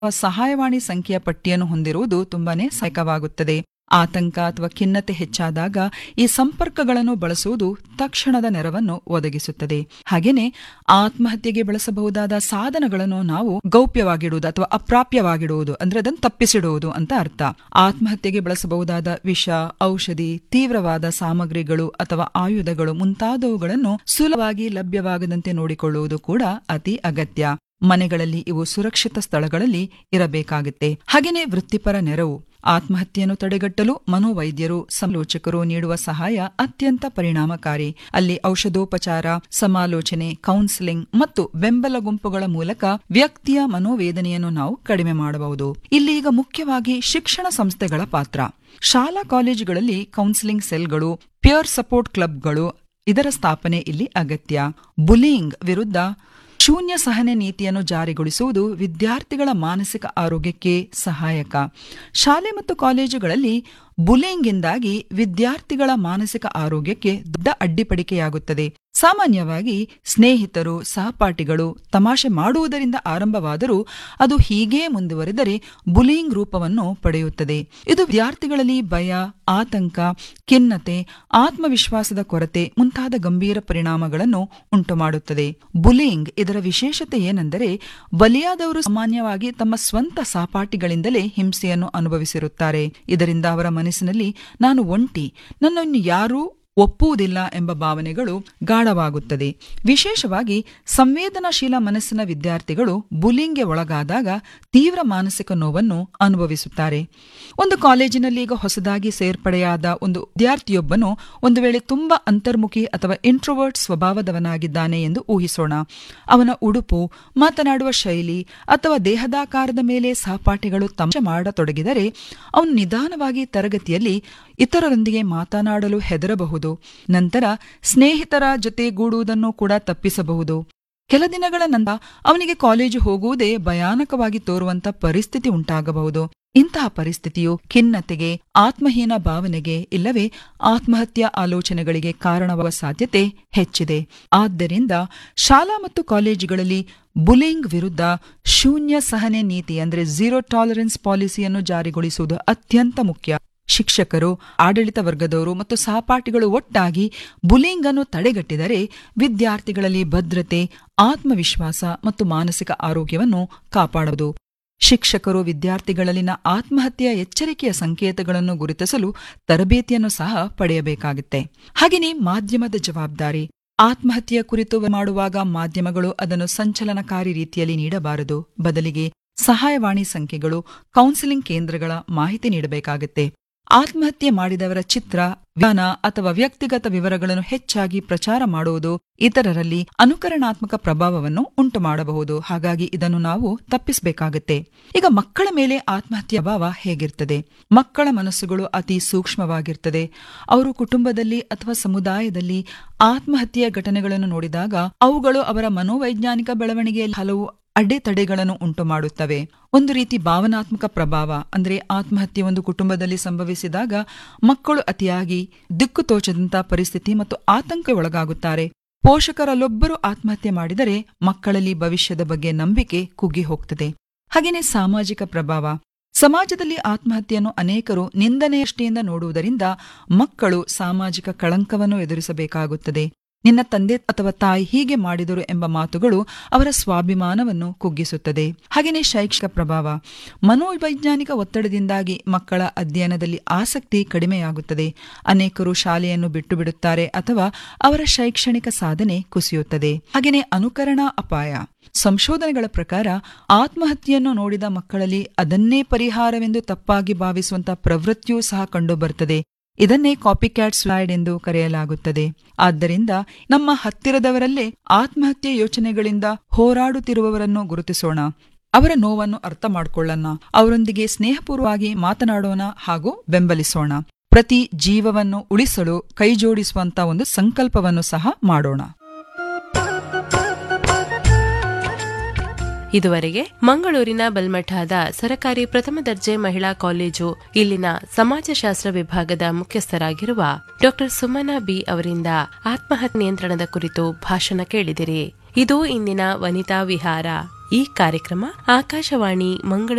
ಸಹಾಯವಾಣಿ ಸಂಖ್ಯೆಯ ಪಟ್ಟಿಯನ್ನು ಹೊಂದಿರುವುದು ತುಂಬಾನೇ ಸಹಾಯಕವಾಗುತ್ತದೆ ಆತಂಕ ಅಥವಾ ಖಿನ್ನತೆ ಹೆಚ್ಚಾದಾಗ ಈ ಸಂಪರ್ಕಗಳನ್ನು ಬಳಸುವುದು ತಕ್ಷಣದ ನೆರವನ್ನು ಒದಗಿಸುತ್ತದೆ ಹಾಗೇನೆ ಆತ್ಮಹತ್ಯೆಗೆ ಬಳಸಬಹುದಾದ ಸಾಧನಗಳನ್ನು ನಾವು ಗೌಪ್ಯವಾಗಿಡುವುದು ಅಥವಾ ಅಪ್ರಾಪ್ಯವಾಗಿಡುವುದು ಅಂದ್ರೆ ಅದನ್ನು ತಪ್ಪಿಸಿಡುವುದು ಅಂತ ಅರ್ಥ ಆತ್ಮಹತ್ಯೆಗೆ ಬಳಸಬಹುದಾದ ವಿಷ ಔಷಧಿ ತೀವ್ರವಾದ ಸಾಮಗ್ರಿಗಳು ಅಥವಾ ಆಯುಧಗಳು ಮುಂತಾದವುಗಳನ್ನು ಸುಲಭವಾಗಿ ಲಭ್ಯವಾಗದಂತೆ ನೋಡಿಕೊಳ್ಳುವುದು ಕೂಡ ಅತಿ ಅಗತ್ಯ ಮನೆಗಳಲ್ಲಿ ಇವು ಸುರಕ್ಷಿತ ಸ್ಥಳಗಳಲ್ಲಿ ಇರಬೇಕಾಗುತ್ತೆ ಹಾಗೇನೆ ವೃತ್ತಿಪರ ನೆರವು ಆತ್ಮಹತ್ಯೆಯನ್ನು ತಡೆಗಟ್ಟಲು ಮನೋವೈದ್ಯರು ಸಮಾಲೋಚಕರು ನೀಡುವ ಸಹಾಯ ಅತ್ಯಂತ ಪರಿಣಾಮಕಾರಿ ಅಲ್ಲಿ ಔಷಧೋಪಚಾರ ಸಮಾಲೋಚನೆ ಕೌನ್ಸಿಲಿಂಗ್ ಮತ್ತು ಬೆಂಬಲ ಗುಂಪುಗಳ ಮೂಲಕ ವ್ಯಕ್ತಿಯ ಮನೋವೇದನೆಯನ್ನು ನಾವು ಕಡಿಮೆ ಮಾಡಬಹುದು ಇಲ್ಲಿ ಈಗ ಮುಖ್ಯವಾಗಿ ಶಿಕ್ಷಣ ಸಂಸ್ಥೆಗಳ ಪಾತ್ರ ಶಾಲಾ ಕಾಲೇಜುಗಳಲ್ಲಿ ಕೌನ್ಸಿಲಿಂಗ್ ಸೆಲ್ಗಳು ಪಿಯರ್ ಸಪೋರ್ಟ್ ಕ್ಲಬ್ಗಳು ಇದರ ಸ್ಥಾಪನೆ ಇಲ್ಲಿ ಅಗತ್ಯ ಬುಲಿಂಗ್ ವಿರುದ್ಧ ಶೂನ್ಯ ಸಹನೆ ನೀತಿಯನ್ನು ಜಾರಿಗೊಳಿಸುವುದು ವಿದ್ಯಾರ್ಥಿಗಳ ಮಾನಸಿಕ ಆರೋಗ್ಯಕ್ಕೆ ಸಹಾಯಕ ಶಾಲೆ ಮತ್ತು ಕಾಲೇಜುಗಳಲ್ಲಿ ಬುಲಿಂಗ್ನಿಂದಾಗಿ ವಿದ್ಯಾರ್ಥಿಗಳ ಮಾನಸಿಕ ಆರೋಗ್ಯಕ್ಕೆ ದೊಡ್ಡ ಅಡ್ಡಿಪಡಿಕೆಯಾಗುತ್ತದೆ ಸಾಮಾನ್ಯವಾಗಿ ಸ್ನೇಹಿತರು ಸಹಪಾಠಿಗಳು ತಮಾಷೆ ಮಾಡುವುದರಿಂದ ಆರಂಭವಾದರೂ ಅದು ಹೀಗೇ ಮುಂದುವರೆದರೆ ಬುಲಿಂಗ್ ರೂಪವನ್ನು ಪಡೆಯುತ್ತದೆ ಇದು ವಿದ್ಯಾರ್ಥಿಗಳಲ್ಲಿ ಭಯ ಆತಂಕ ಖಿನ್ನತೆ ಆತ್ಮವಿಶ್ವಾಸದ ಕೊರತೆ ಮುಂತಾದ ಗಂಭೀರ ಪರಿಣಾಮಗಳನ್ನು ಉಂಟುಮಾಡುತ್ತದೆ ಬುಲಿಂಗ್ ಇದರ ವಿಶೇಷತೆ ಏನೆಂದರೆ ಬಲಿಯಾದವರು ಸಾಮಾನ್ಯವಾಗಿ ತಮ್ಮ ಸ್ವಂತ ಸಹಪಾಠಿಗಳಿಂದಲೇ ಹಿಂಸೆಯನ್ನು ಅನುಭವಿಸಿರುತ್ತಾರೆ ಇದರಿಂದ ಅವರ ಮನಸ್ಸಿನಲ್ಲಿ ನಾನು ಒಂಟಿ ನನ್ನನ್ನು ಯಾರೂ ಒಪ್ಪುವುದಿಲ್ಲ ಎಂಬ ಭಾವನೆಗಳು ಗಾಢವಾಗುತ್ತದೆ ವಿಶೇಷವಾಗಿ ಸಂವೇದನಾಶೀಲ ಮನಸ್ಸಿನ ವಿದ್ಯಾರ್ಥಿಗಳು ಬುಲಿಂಗ್ಗೆ ಒಳಗಾದಾಗ ತೀವ್ರ ಮಾನಸಿಕ ನೋವನ್ನು ಅನುಭವಿಸುತ್ತಾರೆ ಒಂದು ಕಾಲೇಜಿನಲ್ಲಿ ಈಗ ಹೊಸದಾಗಿ ಸೇರ್ಪಡೆಯಾದ ಒಂದು ವಿದ್ಯಾರ್ಥಿಯೊಬ್ಬನು ಒಂದು ವೇಳೆ ತುಂಬಾ ಅಂತರ್ಮುಖಿ ಅಥವಾ ಇಂಟ್ರೋವರ್ಟ್ ಸ್ವಭಾವದವನಾಗಿದ್ದಾನೆ ಎಂದು ಊಹಿಸೋಣ ಅವನ ಉಡುಪು ಮಾತನಾಡುವ ಶೈಲಿ ಅಥವಾ ದೇಹದಾಕಾರದ ಮೇಲೆ ಸಹಪಾಠಿಗಳು ತಮಾಷೆ ಮಾಡತೊಡಗಿದರೆ ಅವನು ನಿಧಾನವಾಗಿ ತರಗತಿಯಲ್ಲಿ ಇತರರೊಂದಿಗೆ ಮಾತನಾಡಲು ಹೆದರಬಹುದು ನಂತರ ಸ್ನೇಹಿತರ ಜೊತೆ ಗೂಡುವುದನ್ನು ಕೂಡ ತಪ್ಪಿಸಬಹುದು ಕೆಲ ದಿನಗಳ ನಂತರ ಅವನಿಗೆ ಕಾಲೇಜು ಹೋಗುವುದೇ ಭಯಾನಕವಾಗಿ ತೋರುವಂತ ಪರಿಸ್ಥಿತಿ ಉಂಟಾಗಬಹುದು ಇಂತಹ ಪರಿಸ್ಥಿತಿಯು ಖಿನ್ನತೆಗೆ ಆತ್ಮಹೀನ ಭಾವನೆಗೆ ಇಲ್ಲವೇ ಆತ್ಮಹತ್ಯಾ ಆಲೋಚನೆಗಳಿಗೆ ಕಾರಣವಾಗುವ ಸಾಧ್ಯತೆ ಹೆಚ್ಚಿದೆ ಆದ್ದರಿಂದ ಶಾಲಾ ಮತ್ತು ಕಾಲೇಜುಗಳಲ್ಲಿ ಬುಲಿಂಗ್ ವಿರುದ್ಧ ಶೂನ್ಯ ಸಹನೆ ನೀತಿ ಅಂದ್ರೆ ಝೀರೋ ಟಾಲರೆನ್ಸ್ ಪಾಲಿಸಿಯನ್ನು ಜಾರಿಗೊಳಿಸುವುದು ಅತ್ಯಂತ ಮುಖ್ಯ ಶಿಕ್ಷಕರು ಆಡಳಿತ ವರ್ಗದವರು ಮತ್ತು ಸಹಪಾಠಿಗಳು ಒಟ್ಟಾಗಿ ಬುಲಿಂಗ್ ಅನ್ನು ತಡೆಗಟ್ಟಿದರೆ ವಿದ್ಯಾರ್ಥಿಗಳಲ್ಲಿ ಭದ್ರತೆ ಆತ್ಮವಿಶ್ವಾಸ ಮತ್ತು ಮಾನಸಿಕ ಆರೋಗ್ಯವನ್ನು ಕಾಪಾಡುವುದು ಶಿಕ್ಷಕರು ವಿದ್ಯಾರ್ಥಿಗಳಲ್ಲಿನ ಆತ್ಮಹತ್ಯೆಯ ಎಚ್ಚರಿಕೆಯ ಸಂಕೇತಗಳನ್ನು ಗುರುತಿಸಲು ತರಬೇತಿಯನ್ನು ಸಹ ಪಡೆಯಬೇಕಾಗುತ್ತೆ ಹಾಗೆಯೇ ಮಾಧ್ಯಮದ ಜವಾಬ್ದಾರಿ ಆತ್ಮಹತ್ಯೆಯ ಕುರಿತು ಮಾಡುವಾಗ ಮಾಧ್ಯಮಗಳು ಅದನ್ನು ಸಂಚಲನಕಾರಿ ರೀತಿಯಲ್ಲಿ ನೀಡಬಾರದು ಬದಲಿಗೆ ಸಹಾಯವಾಣಿ ಸಂಖ್ಯೆಗಳು ಕೌನ್ಸಿಲಿಂಗ್ ಕೇಂದ್ರಗಳ ಮಾಹಿತಿ ನೀಡಬೇಕಾಗುತ್ತೆ ಆತ್ಮಹತ್ಯೆ ಮಾಡಿದವರ ಚಿತ್ರ ವಿಧಾನ ಅಥವಾ ವ್ಯಕ್ತಿಗತ ವಿವರಗಳನ್ನು ಹೆಚ್ಚಾಗಿ ಪ್ರಚಾರ ಮಾಡುವುದು ಇತರರಲ್ಲಿ ಅನುಕರಣಾತ್ಮಕ ಪ್ರಭಾವವನ್ನು ಉಂಟು ಮಾಡಬಹುದು ಹಾಗಾಗಿ ಇದನ್ನು ನಾವು ತಪ್ಪಿಸಬೇಕಾಗುತ್ತೆ ಈಗ ಮಕ್ಕಳ ಮೇಲೆ ಆತ್ಮಹತ್ಯೆ ಭಾವ ಹೇಗಿರ್ತದೆ ಮಕ್ಕಳ ಮನಸ್ಸುಗಳು ಅತಿ ಸೂಕ್ಷ್ಮವಾಗಿರ್ತದೆ ಅವರು ಕುಟುಂಬದಲ್ಲಿ ಅಥವಾ ಸಮುದಾಯದಲ್ಲಿ ಆತ್ಮಹತ್ಯೆಯ ಘಟನೆಗಳನ್ನು ನೋಡಿದಾಗ ಅವುಗಳು ಅವರ ಮನೋವೈಜ್ಞಾನಿಕ ಬೆಳವಣಿಗೆಯಲ್ಲಿ ಹಲವು ಅಡೆತಡೆಗಳನ್ನು ಉಂಟು ಮಾಡುತ್ತವೆ ಒಂದು ರೀತಿ ಭಾವನಾತ್ಮಕ ಪ್ರಭಾವ ಅಂದ್ರೆ ಆತ್ಮಹತ್ಯೆ ಒಂದು ಕುಟುಂಬದಲ್ಲಿ ಸಂಭವಿಸಿದಾಗ ಮಕ್ಕಳು ಅತಿಯಾಗಿ ದಿಕ್ಕು ತೋಚದಂತ ಪರಿಸ್ಥಿತಿ ಮತ್ತು ಆತಂಕ ಒಳಗಾಗುತ್ತಾರೆ ಪೋಷಕರಲ್ಲೊಬ್ಬರು ಆತ್ಮಹತ್ಯೆ ಮಾಡಿದರೆ ಮಕ್ಕಳಲ್ಲಿ ಭವಿಷ್ಯದ ಬಗ್ಗೆ ನಂಬಿಕೆ ಕುಗ್ಗಿ ಹೋಗ್ತದೆ ಹಾಗೆಯೇ ಸಾಮಾಜಿಕ ಪ್ರಭಾವ ಸಮಾಜದಲ್ಲಿ ಆತ್ಮಹತ್ಯೆಯನ್ನು ಅನೇಕರು ನಿಂದನೆಯಷ್ಟಿಯಿಂದ ನೋಡುವುದರಿಂದ ಮಕ್ಕಳು ಸಾಮಾಜಿಕ ಕಳಂಕವನ್ನು ಎದುರಿಸಬೇಕಾಗುತ್ತದೆ ನಿನ್ನ ತಂದೆ ಅಥವಾ ತಾಯಿ ಹೀಗೆ ಮಾಡಿದರು ಎಂಬ ಮಾತುಗಳು ಅವರ ಸ್ವಾಭಿಮಾನವನ್ನು ಕುಗ್ಗಿಸುತ್ತದೆ ಹಾಗೆಯೇ ಶೈಕ್ಷಿಕ ಪ್ರಭಾವ ಮನೋವೈಜ್ಞಾನಿಕ ಒತ್ತಡದಿಂದಾಗಿ ಮಕ್ಕಳ ಅಧ್ಯಯನದಲ್ಲಿ ಆಸಕ್ತಿ ಕಡಿಮೆಯಾಗುತ್ತದೆ ಅನೇಕರು ಶಾಲೆಯನ್ನು ಬಿಟ್ಟು ಬಿಡುತ್ತಾರೆ ಅಥವಾ ಅವರ ಶೈಕ್ಷಣಿಕ ಸಾಧನೆ ಕುಸಿಯುತ್ತದೆ ಹಾಗೆಯೇ ಅನುಕರಣಾ ಅಪಾಯ ಸಂಶೋಧನೆಗಳ ಪ್ರಕಾರ ಆತ್ಮಹತ್ಯೆಯನ್ನು ನೋಡಿದ ಮಕ್ಕಳಲ್ಲಿ ಅದನ್ನೇ ಪರಿಹಾರವೆಂದು ತಪ್ಪಾಗಿ ಭಾವಿಸುವಂತಹ ಪ್ರವೃತ್ತಿಯೂ ಸಹ ಕಂಡುಬರುತ್ತದೆ ಇದನ್ನೇ ಕಾಪಿಕ್ಯಾಟ್ ಸ್ಲೈಡ್ ಎಂದು ಕರೆಯಲಾಗುತ್ತದೆ ಆದ್ದರಿಂದ ನಮ್ಮ ಹತ್ತಿರದವರಲ್ಲೇ ಆತ್ಮಹತ್ಯೆ ಯೋಚನೆಗಳಿಂದ ಹೋರಾಡುತ್ತಿರುವವರನ್ನು ಗುರುತಿಸೋಣ ಅವರ ನೋವನ್ನು ಅರ್ಥ ಮಾಡಿಕೊಳ್ಳೋಣ ಅವರೊಂದಿಗೆ ಸ್ನೇಹಪೂರ್ವವಾಗಿ ಮಾತನಾಡೋಣ ಹಾಗೂ ಬೆಂಬಲಿಸೋಣ ಪ್ರತಿ ಜೀವವನ್ನು ಉಳಿಸಲು ಕೈಜೋಡಿಸುವಂತ ಒಂದು ಸಂಕಲ್ಪವನ್ನು ಸಹ ಮಾಡೋಣ ಇದುವರೆಗೆ ಮಂಗಳೂರಿನ ಬಲ್ಮಠದ ಸರಕಾರಿ ಪ್ರಥಮ ದರ್ಜೆ ಮಹಿಳಾ ಕಾಲೇಜು ಇಲ್ಲಿನ ಸಮಾಜಶಾಸ್ತ್ರ ವಿಭಾಗದ ಮುಖ್ಯಸ್ಥರಾಗಿರುವ ಡಾಕ್ಟರ್ ಸುಮನಾ ಬಿ ಅವರಿಂದ ಆತ್ಮಹತ್ಯೆ ನಿಯಂತ್ರಣದ ಕುರಿತು ಭಾಷಣ ಕೇಳಿದಿರಿ ಇದು ಇಂದಿನ ವನಿತಾ ವಿಹಾರ ಈ ಕಾರ್ಯಕ್ರಮ ಆಕಾಶವಾಣಿ ಮಂಗಳೂರು